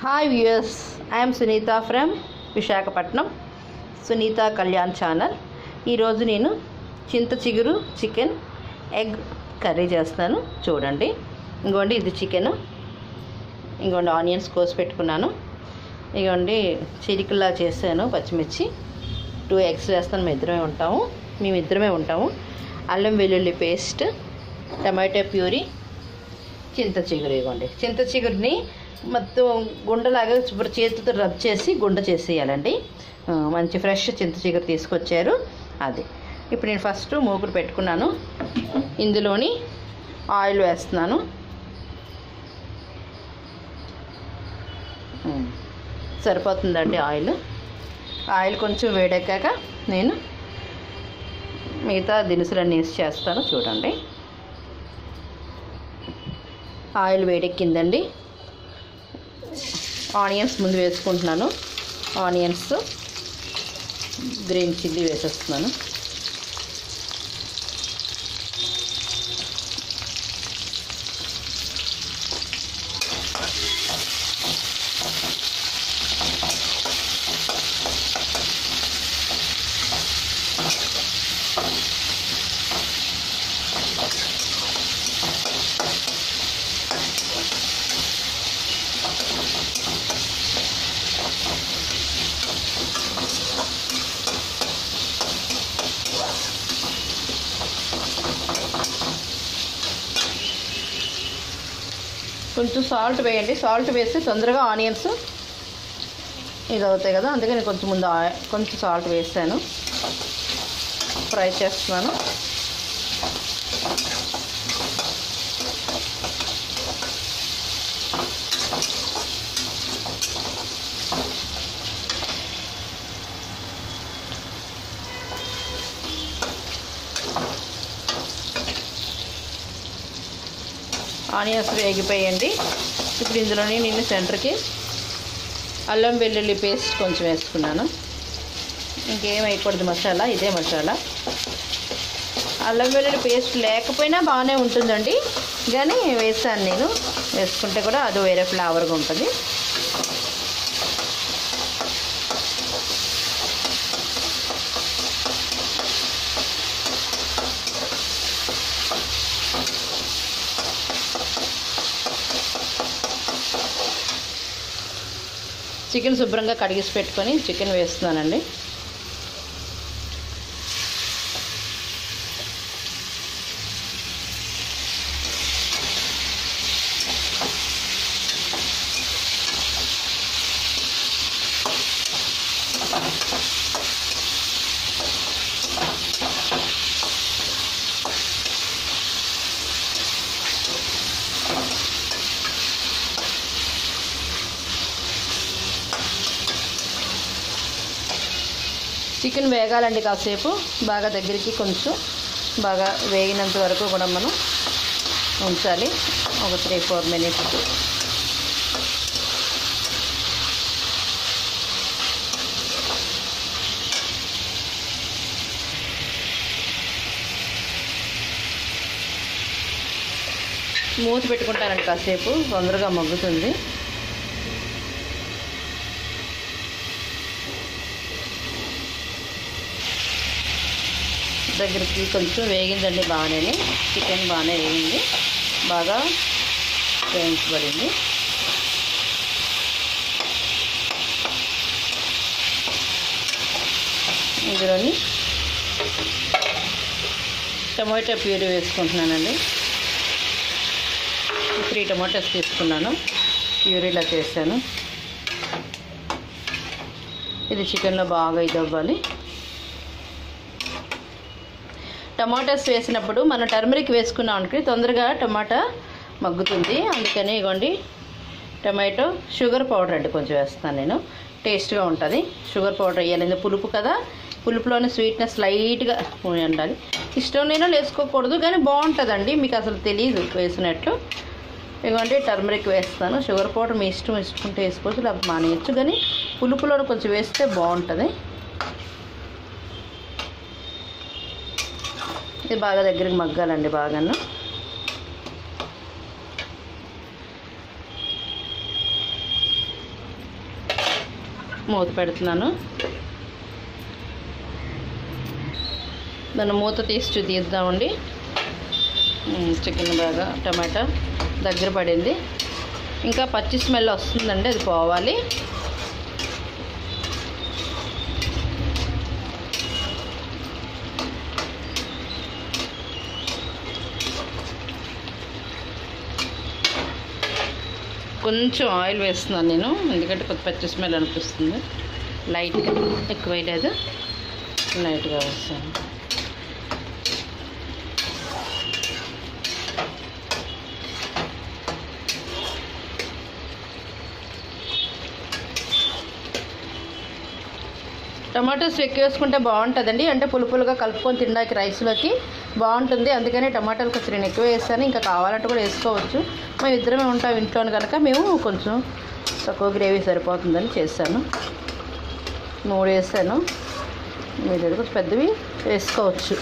Hi viewers I'm Sunitha from Visakhapatnam Sunitha Kalyan channel ఈరోజు నేను చింత చిగురు చికెన్ ఎగ్ కర్రీ చేస్తాను చూడండి ఇంకోండి ఇది చికెన్ ఇంకోండి ఆనియన్స్ కోసి పెట్టుకున్నాను ఇగోండి చిరికల్లా చేశాను పచ్చిమిర్చి టూ ఎగ్స్ వేస్తాను మేము ఇద్దరమే ఉంటాము మేము ఇద్దరమే ఉంటాము అల్లం వెల్లుల్లి పేస్ట్ టమాటో ప్యూరీ చింత చిగురు ఇవ్వండి చింత చిగురిని మొత్తం గుండలాగా శుభ్ర చేతితో రబ్ చేసి గుండ చేసేయాలండి ఆ, మంచి ఫ్రెష్ చింత చిగురు తీసుకొచ్చారు అది ఇప్పుడు నేను ఫస్ట్ మూకుడు పెట్టుకున్నాను ఇందులోని ఆయిల్ వేస్తున్నాను ఉమ్, సరిపోతుందండి ఆయిల్ ఆయిల్ కొంచెం వేడెక్కాక నేను మిగతా దినుసులన్నీ వేసి చేస్తాను చూడండి ఆయిల్ వేడెక్కిందండి ఆనియన్స్ ముందు వేసుకుంటున్నాను ఆనియన్స్ గ్రీన్ చిల్లీ వేసేస్తున్నాను కొంచెం సాల్ట్ వేయండి సాల్ట్ వేస్తే తొందరగా ఆనియన్స్ ఇది అవుతాయి కదా అందుకని కొంచెం ముందు ఆ- కొంచెం సాల్ట్ వేసాను ఫ్రై చేస్తున్నాను ఆనియన్స్ వేగిపోయండి ఇప్పుడు ఇందులోని నేను సెంటర్కి అల్లం వెల్లుల్లి పేస్ట్ కొంచెం వేసుకున్నాను ఇంకేం వేయకూడదు మసాలా ఇదే మసాలా అల్లం వెల్లుల్లి పేస్ట్ లేకపోయినా బాగానే ఉంటుందండి కానీ వేసాను నేను వేసుకుంటే కూడా అది వేరే ఫ్లేవర్గా ఉంటుంది చికెన్ శుభ్రంగా కడిగేసి పెట్టుకొని చికెన్ వేస్తున్నానండి చికెన్ వేగాలండి కాసేపు బాగా దగ్గరికి కొంచెం బాగా వేగినంత వరకు కూడా మనం ఉంచాలి ఒక త్రీ ఫోర్ మినిట్స్ మూత పెట్టుకుంటానండి కాసేపు తొందరగా మగ్గుతుంది దగ్గరికి కొంచెం వేగిందండి బాగానే చికెన్ బాగానే వేగింది బాగా వేయించబడింది ఇందులోని టమాటో ప్యూరీ వేసుకుంటున్నానండి త్రీ టమాటోస్ తీసుకున్నాను ప్యూరీలా చేశాను ఇది చికెన్లో బాగా ఇది అవ్వాలి టమాటాస్ వేసినప్పుడు మనం టర్మరిక్ వేసుకున్నాం అనుకో తొందరగా టమాటా మగ్గుతుంది అందుకని ఇగోండి టమాటో షుగర్ పౌడర్ అండి కొంచెం వేస్తాను నేను టేస్ట్గా ఉంటుంది షుగర్ పౌడర్ వేయాలి ఎందుకంటే పులుపు కదా పులుపులోని స్వీట్నెస్ లైట్గా ఉండాలి ఇష్టం నేను వేసుకోకూడదు కానీ బాగుంటుందండి మీకు అసలు తెలియదు వేసినట్లు ఇదిగోండి టర్మరిక్ వేస్తాను షుగర్ పౌడర్ మీ ఇష్టం ఇష్టకుంటే వేసుకోవచ్చు లేకపోతే మానేయచ్చు కానీ పులుపులో కొంచెం వేస్తే బాగుంటుంది ఇది బాగా దగ్గరికి మగ్గాలండి బాగాను మూత పెడుతున్నాను దాన్ని మూత తీసి చూ- తీద్దామండి ఉమ్, చికెన్ బాగా టమాటా దగ్గర పడింది ఇంకా పచ్చి స్మెల్ వస్తుందండి అది పోవాలి కొంచెం ఆయిల్ వేస్తున్నాను నేను ఎందుకంటే కొద్ది పచ్చి స్మెల్ అనిపిస్తుంది లైట్గా ఎక్కువ వేయలేదు లైట్గా వేస్తాను టమాటోస్ ఎక్కువ వేసుకుంటే బాగుంటుందండి అంటే పులుపులుగా కలుపుకొని తినడానికి రైస్లోకి బాగుంటుంది అందుకని టమాటాలు కొంచెం నేను ఎక్కువ వేస్తాను ఇంకా కావాలంటే కూడా వేసుకోవచ్చు మేము ఇద్దరమే ఉంటాం ఇంట్లోని కనుక మేము కొంచెం తక్కువ గ్రేవీ సరిపోతుందని చేశాను మూడు వేసాను మీరు దగ్గర కొంచెం పెద్దవి వేసుకోవచ్చు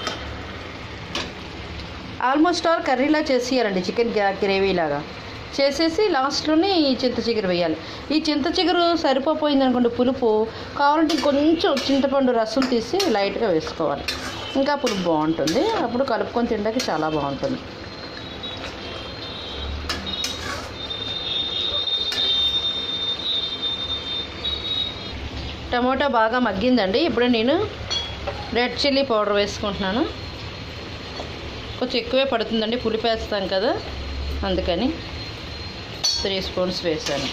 ఆల్మోస్ట్ ఆల్ కర్రీలా చేసేయాలండి చికెన్ గ్రేవీ లాగా చేసేసి లాస్ట్లోనే ఈ చింత చిగురు వేయాలి ఈ చింత చిగురు సరిపోయింది అనుకోండి పులుపు కావాలంటే కొంచెం చింతపండు రసం తీసి లైట్గా వేసుకోవాలి ఇంకా పులుపు బాగుంటుంది అప్పుడు కలుపుకొని తినడానికి చాలా బాగుంటుంది టమోటా బాగా మగ్గిందండి ఇప్పుడు నేను రెడ్ చిల్లీ పౌడర్ వేసుకుంటున్నాను కొంచెం ఎక్కువే పడుతుందండి పులిపి వేస్తాం కదా అందుకని త్రీ స్పూన్స్ వేసాను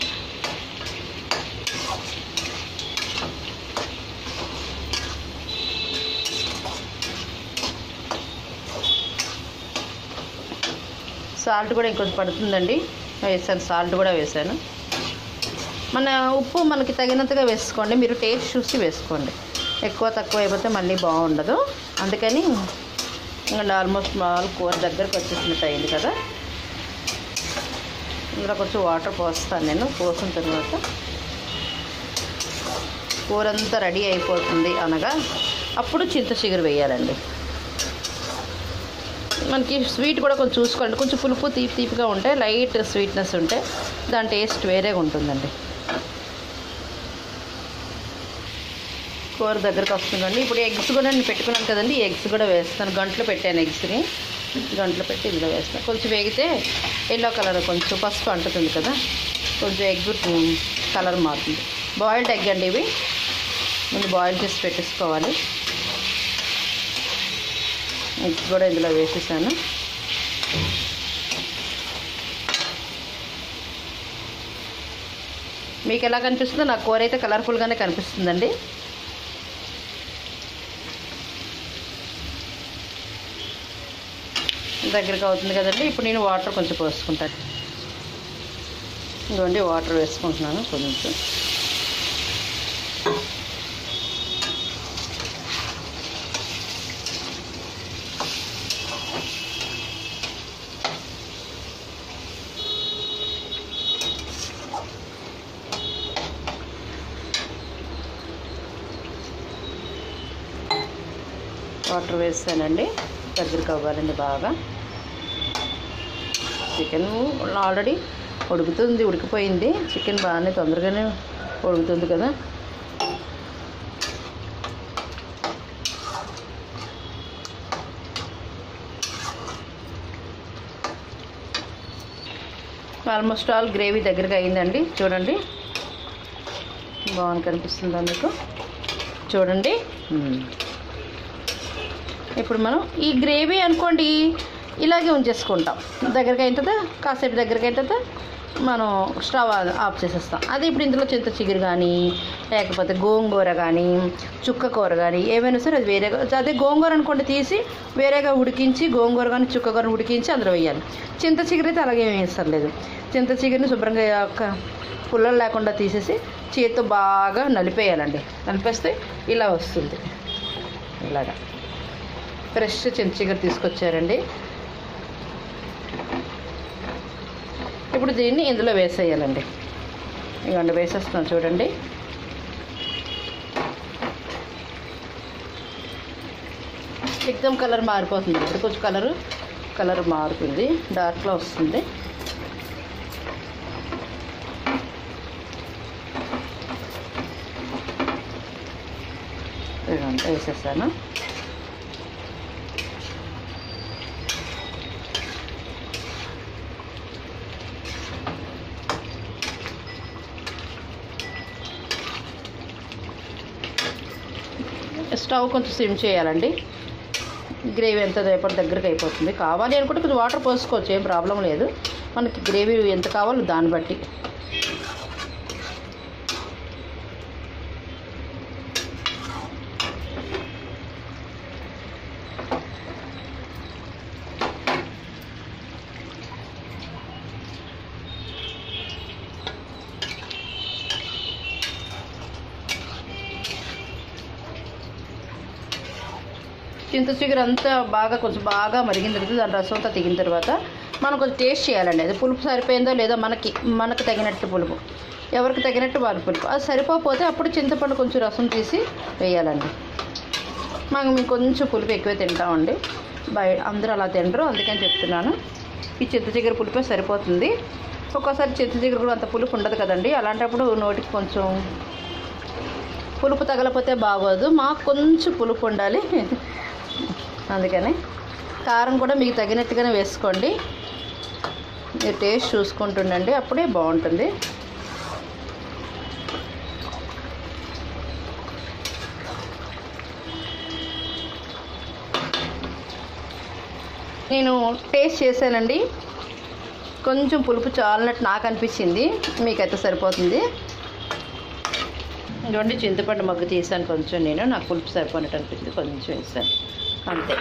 సాల్ట్ కూడా ఇంకొంచెం పడుతుందండి వేసాను సాల్ట్ కూడా వేసాను మన ఉప్పు మనకి తగినంతగా వేసుకోండి మీరు టేస్ట్ చూసి వేసుకోండి ఎక్కువ తక్కువ అయిపోతే మళ్ళీ బాగుండదు అందుకని ఇంకా ఆల్మోస్ట్ మాల్ కూర దగ్గరకు వచ్చేసినట్టు అయింది కదా ఇందులో కొంచెం వాటర్ పోస్తాను నేను పోసిన తర్వాత కూర అంతా రెడీ అయిపోతుంది అనగా అప్పుడు చింత చిగురు వేయాలండి మనకి స్వీట్ కూడా కొంచెం చూసుకోండి కొంచెం పులుపు తీపి తీపిగా ఉంటే లైట్ స్వీట్నెస్ ఉంటే దాని టేస్ట్ వేరేగా ఉంటుందండి కూర దగ్గరకు వస్తుందండి ఇప్పుడు ఎగ్స్ కూడా నేను పెట్టుకున్నాను కదండి ఈ ఎగ్స్ కూడా వేస్తాను గంటలు పెట్టాను ఎగ్స్ని గంటలు పెట్టి ఇందులో వేస్తాను కొంచెం వేగితే ఎల్లో కలర్ కొంచెం పసుపు అంటుతుంది కదా కొంచెం ఎగ్ కలర్ మారుతుంది బాయిల్డ్ ఎగ్ అండి ఇవి ముందు బాయిల్ చేసి పెట్టేసుకోవాలి ఎగ్స్ కూడా ఇందులో వేసేసాను మీకు ఎలా కనిపిస్తుందో నాకు కూర అయితే కలర్ఫుల్గానే కనిపిస్తుందండి దగ్గరికి అవుతుంది కదండి ఇప్పుడు నేను వాటర్ కొంచెం పోసుకుంటాను ఇదిగోండి వాటర్ వేసుకుంటున్నాను కొంచెం వాటర్ వేసానండి దగ్గరికి అవ్వాలండి బాగా చికెన్ ఆల్రెడీ ఉడుకుతుంది ఉడికిపోయింది చికెన్ బాగానే తొందరగానే ఉడుకుతుంది కదా ఆల్మోస్ట్ ఆల్ గ్రేవీ దగ్గరగా అయిందండి చూడండి బాగుంది కనిపిస్తుందా మీకు చూడండి మ్మ్. ఇప్పుడు మనం ఈ గ్రేవీ అనుకోండి ఇలాగే ఉంచేసుకుంటాం దగ్గరికి అయిన తర్వాత కాసేపు దగ్గరికి అయిన తర్వాత మనం స్టవ్ ఆ- ఆఫ్ చేసేస్తాం అదే ఇప్పుడు ఇందులో చింత చిగురు కానీ లేకపోతే గోంగూర కానీ చుక్క కూర కానీ ఏమైనా సరే అది వేరేగా అదే గోంగూర అనుకోండి తీసి వేరేగా ఉడికించి గోంగూర కానీ చుక్క కూర ఉడికించి అందులో వేయాలి చింత చిగురు అయితే అలాగే వేసర్లేదు చింత చిగురిని శుభ్రంగా ఒక పుల్లలు లేకుండా తీసేసి చేతితో బాగా నలిపేయాలండి నలిపేస్తే ఇలా వస్తుంది ఇలాగా ఫ్రెష్ చింత చిగురు తీసుకొచ్చారండి ఇప్పుడు దీన్ని ఇందులో వేసేయాలండి ఇవ్వండి వేసేస్తున్నాను చూడండి ఎగ్దమ్ కలర్ మారిపోతుంది ఇప్పుడు కొంచెం కలర్ కలర్ మారుతుంది డార్క్లో వస్తుంది వేసేసాను స్టవ్ కొంచెం సిమ్ చేయాలండి గ్రేవీ ఎంత రేపటి దగ్గరికి అయిపోతుంది కావాలి అనుకుంటే కొంచెం వాటర్ పోసుకోవచ్చు ఏం ప్రాబ్లం లేదు మనకి గ్రేవీ ఎంత కావాలో దాన్ని బట్టి చింత చిగురు అంతా బాగా కొంచెం బాగా మరిగిన తర్వాత దాని రసం అంతా దిగిన తర్వాత మనం కొంచెం టేస్ట్ చేయాలండి అది పులుపు సరిపోయిందో లేదో మనకి మనకు తగినట్టు పులుపు ఎవరికి తగినట్టు వారి పులుపు అది సరిపోతే అప్పుడు చింతపండు కొంచెం రసం తీసి వేయాలండి మనం మేము కొంచెం పులుపు ఎక్కువ తింటామండి బయ అందరూ అలా తినరు అందుకని చెప్తున్నాను ఈ చింత చిగురు పులుపే సరిపోతుంది ఒక్కోసారి చింత చిగురు కూడా అంత పులుపు ఉండదు కదండి అలాంటప్పుడు నోటికి కొంచెం పులుపు తగలపోతే బాగోదు మాకు కొంచెం పులుపు ఉండాలి అందుకని కారం కూడా మీకు తగినట్టుగానే వేసుకోండి మీరు టేస్ట్ చూసుకుంటుండండి అప్పుడే బాగుంటుంది నేను టేస్ట్ చేశానండి కొంచెం పులుపు చాలినట్టు నాకు అనిపించింది మీకైతే సరిపోతుంది ఇదిగోండి చింతపండు మగ్గు తీసాను కొంచెం నేను నాకు పులుపు సరిపోయినట్టు అనిపించింది కొంచెం వేసాను అంతే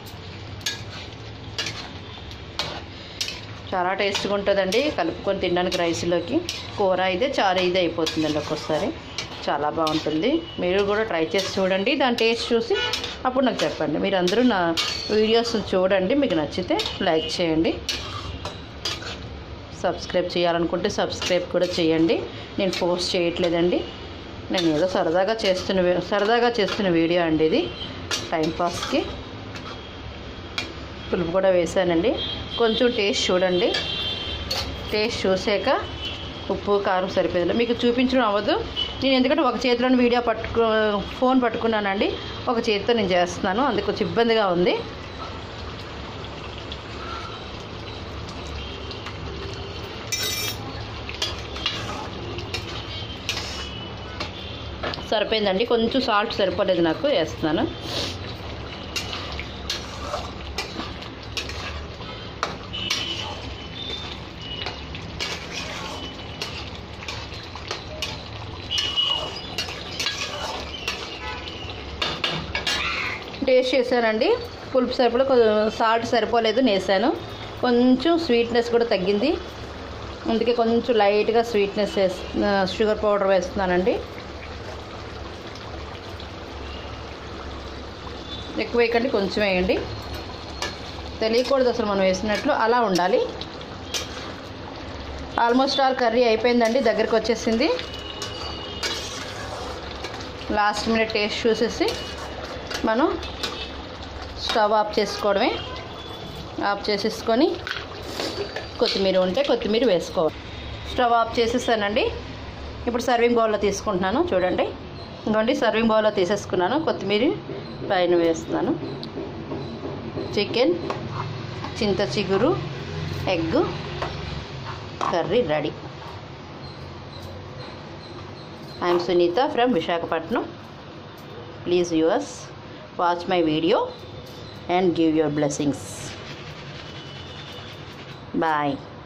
చాలా టేస్ట్గా ఉంటుందండి కలుపుకొని తినడానికి రైస్లోకి కూర అయితే చాలా ఇది అయిపోతుందండి ఒక్కోసారి చాలా బాగుంటుంది మీరు కూడా ట్రై చేసి చూడండి దాని టేస్ట్ చూసి అప్పుడు నాకు చెప్పండి మీరు అందరూ నా వీడియోస్ చూడండి మీకు నచ్చితే లైక్ చేయండి సబ్స్క్రైబ్ చేయాలనుకుంటే సబ్స్క్రైబ్ కూడా చేయండి నేను పోస్ట్ చేయట్లేదండి నేను ఏదో సరదాగా చేస్తున్న వీ- సరదాగా చేస్తున్న వీడియో అండి ఇది టైంపాస్కి పులుపు కూడా వేసానండి కొంచెం టేస్ట్ చూడండి టేస్ట్ చూసాక ఉప్పు కారం సరిపోయింది మీకు చూపించడం అవ్వదు నేను ఎందుకంటే ఒక చేతిలో వీడియో పట్టుకు ఫోన్ పట్టుకున్నానండి ఒక చేతితో నేను చేస్తున్నాను అందుకు కొంచెం ఇబ్బందిగా ఉంది సరిపోయిందండి కొంచెం సాల్ట్ సరిపోలేదు నాకు వేస్తున్నాను టేస్ట్ చేశానండి పులుపు సరిపడా కొంచెం సాల్ట్ సరిపోలేదు నేసాను కొంచెం స్వీట్నెస్ కూడా తగ్గింది అందుకే కొంచెం లైట్గా స్వీట్నెస్ వేస్ షుగర్ పౌడర్ వేస్తున్నానండి ఎక్కువ వేయకండి కొంచెం వేయండి తెలియకూడదు అసలు మనం వేసినట్లు అలా ఉండాలి ఆల్మోస్ట్ ఆల్ కర్రీ అయిపోయిందండి దగ్గరికి వచ్చేసింది లాస్ట్ మినిట్ టేస్ట్ చూసేసి మనం స్టవ్ ఆఫ్ చేసుకోవడమే ఆఫ్ చేసేసుకొని కొత్తిమీర ఉంటే కొత్తిమీర వేసుకోవాలి స్టవ్ ఆఫ్ చేసేసానండి ఇప్పుడు సర్వింగ్ బౌల్లో తీసుకుంటున్నాను చూడండి ఇంకోండి సర్వింగ్ బౌల్లో తీసేసుకున్నాను కొత్తిమీర పైన వేస్తున్నాను చికెన్ చింత చిగురు egg curry ready I'm Sunitha from Visakhapatnam please yours watch my video and give your blessings. Bye.